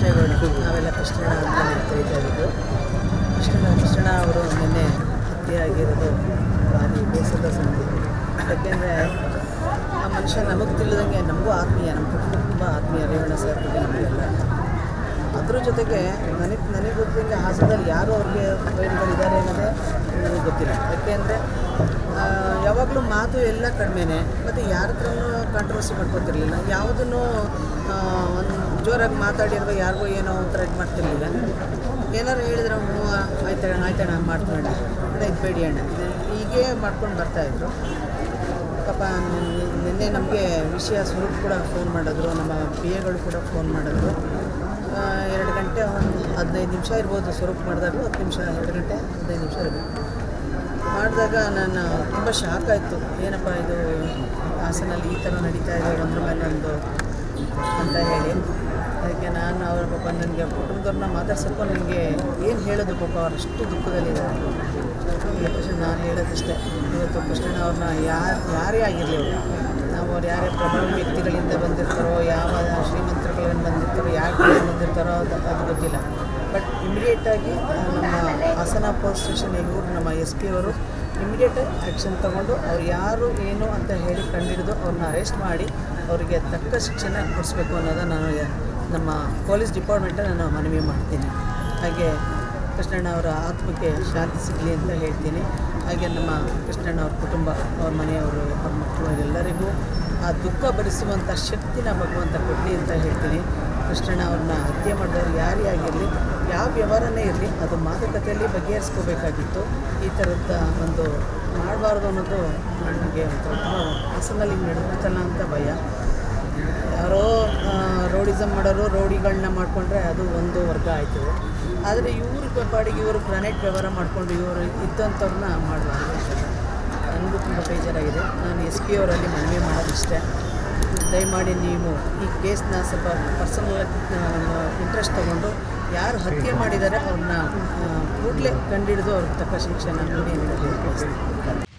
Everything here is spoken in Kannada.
ಕೃಷ್ಣೇಗೌಡ ನಾವೆಲ್ಲ ಕೃಷ್ಣಣ್ಣ ಅಂತ ಕರೀತಾ ಇದ್ದು ಕೃಷ್ಣ ಕೃಷ್ಣಣ್ಣ ಅವರು ನಿನ್ನೆ ಹತ್ಯೆ ಆಗಿರೋದು ಭಾರಿ ಬೇಸರದ ಸಂಗತಿ ಯಾಕೆಂದರೆ ಆ ಮನುಷ್ಯ ನಮಗೆ ತಿಳಿದಂಗೆ ನಮಗೂ ಆತ್ಮೀಯ ನಮ್ಮ ಕುಟುಂಬ ತುಂಬ ಆತ್ಮೀಯ ರೇವಣ್ಣ ಸರ್ ಬಗ್ಗೆ ನಮಗೆಲ್ಲ ಅದ್ರ ಜೊತೆಗೆ ನನಗೆ ನನಗೆ ಗೊತ್ತಿದ್ದಂಗೆ ಹಾಸನದಲ್ಲಿ ಯಾರು ಅವ್ರಿಗೆ ವೈರಿಗಳಿದ್ದಾರೆ ಅನ್ನೋದೇ ನನಗೆ ಗೊತ್ತಿಲ್ಲ ಯಾಕೆಂದರೆ ಯಾವಾಗಲೂ ಮಾತು ಎಲ್ಲ ಕಡಿಮೆನೇ ಮತ್ತು ಯಾರ ಹತ್ರನೂ ಕಾಂಟ್ರವರ್ಸಿ ಮಾಡ್ಕೊತಿರ್ಲಿಲ್ಲ ಯಾವುದನ್ನು ಒಂದು ಜೋರಾಗಿ ಮಾತಾಡಿರೋ ಯಾರಿಗೂ ಏನೋ ಒಂಥರ ಇದು ಮಾಡ್ತಿರ್ಲಿಲ್ಲ ಏನಾರು ಹೇಳಿದ್ರೆ ಹ್ಞೂ ಆಯ್ತಣ್ಣ ಆಯ್ತಣ್ಣ ಮಾಡ್ತೀವಿ ಅಣ್ಣ ಅಣ್ಣ ಇದು ಬೇಡಿ ಅಣ್ಣ ಇದು ಹೀಗೆ ಮಾಡ್ಕೊಂಡು ಬರ್ತಾಯಿದ್ರು ಪಾಪ ನಿನ್ನೆ- ನಿನ್ನೆ ನಮಗೆ ವಿಷಯ ಸ್ವರೂಪ್ ಕೂಡ ಫೋನ್ ಮಾಡಿದ್ರು ನಮ್ಮ ಪಿ ಎಗಳು ಕೂಡ ಫೋನ್ ಮಾಡಿದ್ರು ಆ, ಎರಡು ಗಂಟೆ ಒಂದು ಹದಿನೈದು ನಿಮಿಷ ಇರ್ಬೋದು ಸ್ವರೂಪ್ ಮಾಡಿದಾಗ ಹತ್ತು ನಿಮಿಷ ಎರಡು ಗಂಟೆ ಹದಿನೈದು ನಿಮಿಷ ಇರ್ಬೋದು ಮಾಡಿದಾಗ ನಾನು ತುಂಬ ಶಾಕ್ ಆಯಿತು ಏನಪ್ಪ ಇದು ಹಾಸನಲ್ಲಿ ಈ ಥರ ನಡೀತಾ ಇದೆ ಒಂದ್ರ ಮೇಲೆ ಒಂದು ಅಂತ ಹೇಳಿ ಅದಕ್ಕೆ ನಾನು ಅವ್ರ ಪಾಪ ನನಗೆ ಕುಟುಂಬದವ್ರನ್ನ ಮಾತಾಡ್ಸೋಕ್ಕೂ ನನಗೆ ಏನು ಹೇಳೋದು ಪಾಪ ಅವ್ರು ಅಷ್ಟು ದುಃಖದಲ್ಲಿದ್ದಾರೆ ಕೃಷ್ಣ ನಾನು ಹೇಳೋದಷ್ಟೇ ಇವತ್ತು ಕೃಷ್ಣಣ್ಣ ಅವ್ರನ್ನ ಯಾರು ಯಾರೇ ಆಗಿರಲಿ ಅವರು ನಾವು ಅವ್ರು ಯಾರೇ ಪ್ರಭಾವ ವ್ಯಕ್ತಿಗಳಿಂದ ಬಂದಿರ್ತಾರೋ ಯಾವ ಶ್ರೀಮಂತರುಗಳಿಂದ ಬಂದಿರ್ತಾರೋ ಯಾರು ಬಂದಿರ್ತಾರೋ ಅದು ಅದು ಗೊತ್ತಿಲ್ಲ ಬಟ್ ಇಮಿಡಿಯೇಟಾಗಿ ನಮ್ಮ ಹಾಸನ ಪೊಲೀಸ್ ಸ್ಟೇಷನ್ ಇವರು ನಮ್ಮ ಎಸ್ ಪಿ ಅವರು ಇಮಿಡಿಯೇಟಾಗಿ ಆ್ಯಕ್ಷನ್ ತೊಗೊಂಡು ಅವ್ರು ಯಾರು ಏನು ಅಂತ ಹೇಳಿ ಕಂಡುಹಿಡಿದು ಅವ್ರನ್ನ ಅರೆಸ್ಟ್ ಮಾಡಿ ಅವರಿಗೆ ತಕ್ಕ ಶಿಕ್ಷಣ ಕೊಡಿಸ್ಬೇಕು ಅನ್ನೋದನ್ನು ನಾನು ನಮ್ಮ ಪೊಲೀಸ್ ಡಿಪಾರ್ಟ್ಮೆಂಟಲ್ಲಿ ನಾನು ಮನವಿ ಮಾಡ್ತೀನಿ ಹಾಗೆ ಕೃಷ್ಣಣ್ಣ ಅವರ ಆತ್ಮಕ್ಕೆ ಶಾಂತಿ ಸಿಗಲಿ ಅಂತ ಹೇಳ್ತೀನಿ ಹಾಗೆ ನಮ್ಮ ಕೃಷ್ಣಣ್ಣ ಅವ್ರ ಕುಟುಂಬ ಅವ್ರ ಮನೆಯವರು ಅವ್ರ ಮಕ್ಕಳು ಎಲ್ಲರಿಗೂ ಆ ದುಃಖ ಭರಿಸುವಂಥ ಶಕ್ತಿನ ಭಗವಂತ ಕೊಡಲಿ ಅಂತ ಹೇಳ್ತೀನಿ ಕೃಷ್ಣಣ್ಣ ಅವ್ರನ್ನ ಹತ್ಯೆ ಮಾಡಿದವರು ಯಾರೇ ಆಗಿರಲಿ ಯಾವ ವ್ಯವಹಾರನೇ ಇರಲಿ ಅದು ಮಾತುಕತೆಯಲ್ಲಿ ಬಗೆಹರಿಸ್ಕೋಬೇಕಾಗಿತ್ತು ಈ ಥರದ ಒಂದು ಮಾಡಬಾರ್ದು ಅನ್ನೋದು ನನಗೆ ಒಂಥರ ತುಂಬ ಹಾಸನಲ್ಲಿ ನಡೆಯುತ್ತಲ್ಲ ಅಂತ ಭಯ ಯಾರೋ ರೋಡಿಸಮ್ ಮಾಡೋರು ರೋಡಿಗಳನ್ನ ಮಾಡಿಕೊಂಡ್ರೆ ಅದು ಒಂದು ವರ್ಗ ಆಯ್ತದೆ ಆದರೆ ಇವ್ರ ಪಾಡಿಗೆ ಇವರು ಗ್ರಾನೈಟ್ ವ್ಯವಹಾರ ಮಾಡಿಕೊಂಡು ಇವರು ಇದ್ದಂಥವ್ರನ್ನ ಮಾಡಬಾರ್ದು ನನಗೂ ತುಂಬ ಬೇಜಾರಾಗಿದೆ ನಾನು ಎಸ್ ಪಿ ಅವರಲ್ಲಿ ಮನವಿ ಮಾಡೋದಿಷ್ಟೇ ದಯಮಾಡಿ ನೀವು ಈ ಕೇಸ್ನ ಸ್ವಲ್ಪ ಪರ್ಸನಲ್ ಇಂಟ್ರೆಸ್ಟ್ ತೊಗೊಂಡು ಯಾರು ಹತ್ಯೆ ಮಾಡಿದ್ದಾರೆ ಅವ್ರನ್ನ ಕೂಡಲೇ ಕಂಡಿಡಿದು ಅವ್ರಿಗೆ ತಕ್ಕ ಶಿಕ್ಷಣ ನೋಡಿ ಅಂತ ಹೇಳಿ ಬಯಸ್ತೀನಿ